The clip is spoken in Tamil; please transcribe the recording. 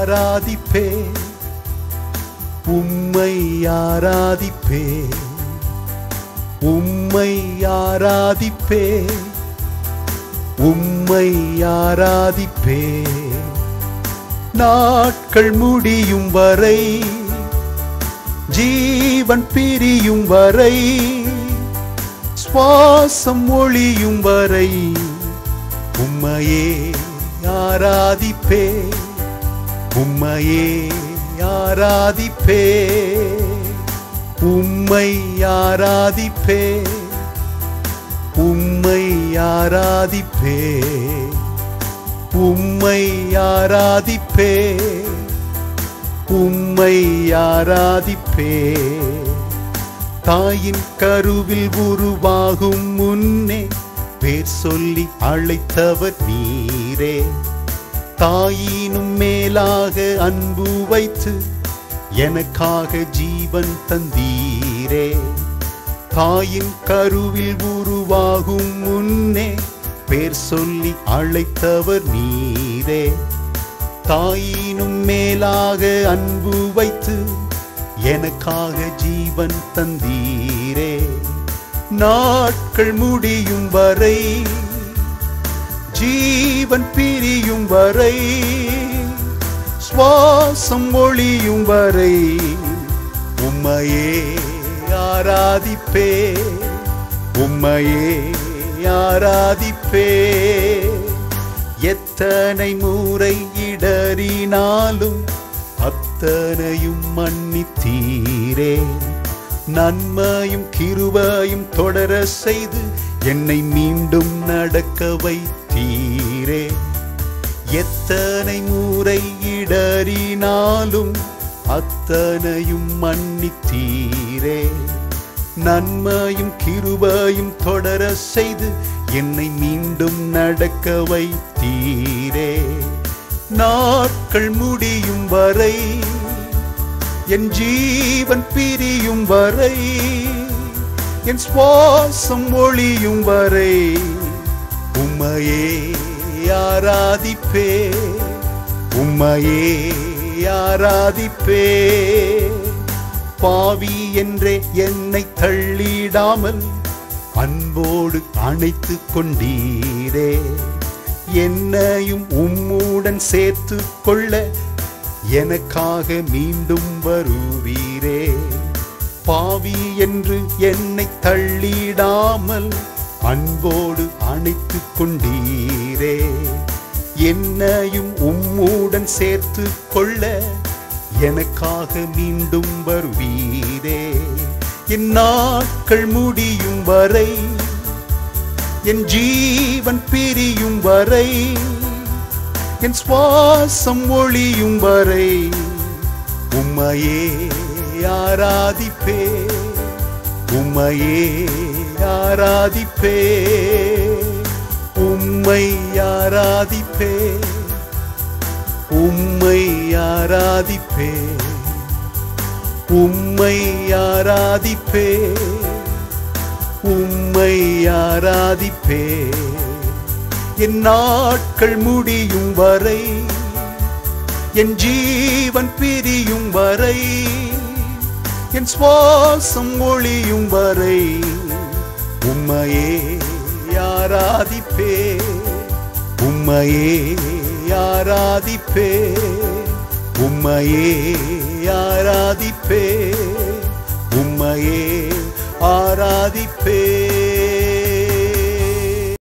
ஆராதிப்பே உம்மை ஆராதிப்பே உம்மை ஆராதிப்பே உம்மை ஆராதிப்பே நாட்கள் முடியும் வரை ஜீவன் பிரியும் வரை சுவாசம் ஒளியும் வரை உம்மையே ஆராதிப்பே உம்மையே ஆராதிப்பே உம்மை ஆராதிப்பே உம்மை ஆராதிப்பே உம்மை ஆராதிப்பே உம்மை ஆராதிப்பே தாயின் கருவில் உருவாகும் முன்னே பேர் சொல்லி அழைத்தவர் நீரே தாயினும் மேலாக அன்பு வைத்து எனக்காக ஜீவன் தந்தீரே தாயின் கருவில் உருவாகும் முன்னே பேர் சொல்லி அழைத்தவர் நீரே தாயினும் மேலாக அன்பு வைத்து எனக்காக ஜீவன் தந்தீரே நாட்கள் முடியும் வரை ஜீவன் பிரியும் வரை சுவாசம் ஒளியும் வரை உம்மையே ஆராதிப்பே உம்மையே ஆராதிப்பே எத்தனை முறை இடறினாலும் அத்தனையும் மன்னித்தீரே நன்மையும் கிருபையும் தொடர செய்து என்னை மீண்டும் நடக்க வைத்தீரே எத்தனை முறை இடறினாலும் அத்தனையும் மன்னித்தீரே நன்மையும் கிருபையும் தொடர செய்து என்னை மீண்டும் நடக்க வைத்தீரே நாட்கள் முடியும் வரை என் ஜீவன் பிரியும் வரை என் சுவாசம் ஒளியும் வரை உம்மையே ஆராதிப்பே உம்மையே ஆராதிப்பே பாவி என்றே என்னை தள்ளிடாமல் அன்போடு அணைத்து கொண்டீரே என்னையும் உம்முடன் சேர்த்து கொள்ள எனக்காக மீண்டும் வருவீரே பாவி என்று என்னை தள்ளிடாமல் அன்போடு அணைத்து கொண்டீரே என்னையும் உம்முடன் சேர்த்து கொள்ள எனக்காக மீண்டும் வருவீரே என் நாட்கள் முடியும் வரை என் ஜீவன் பிரியும் வரை என் சுவாசம் ஒளியும் வரை உம்மையே ஆராதிப்பே உம்மையே ஆராதிப்பே உம்மை ஆராதிப்பே உம்மை ஆராதிப்பே உம்மை ஆராதிப்பே உம்மை ஆராதிப்பே என் நாட்கள் முடியும் வரை என் ஜீவன் பிரியும் வரை என் சுவாசம் ஒளியும் வரை உம்மையே ஆராதிப்பே உம்மையே ஆராதிப்பே உம்மையே ஆராதிப்பே உம்மையே ஆராதிப்பே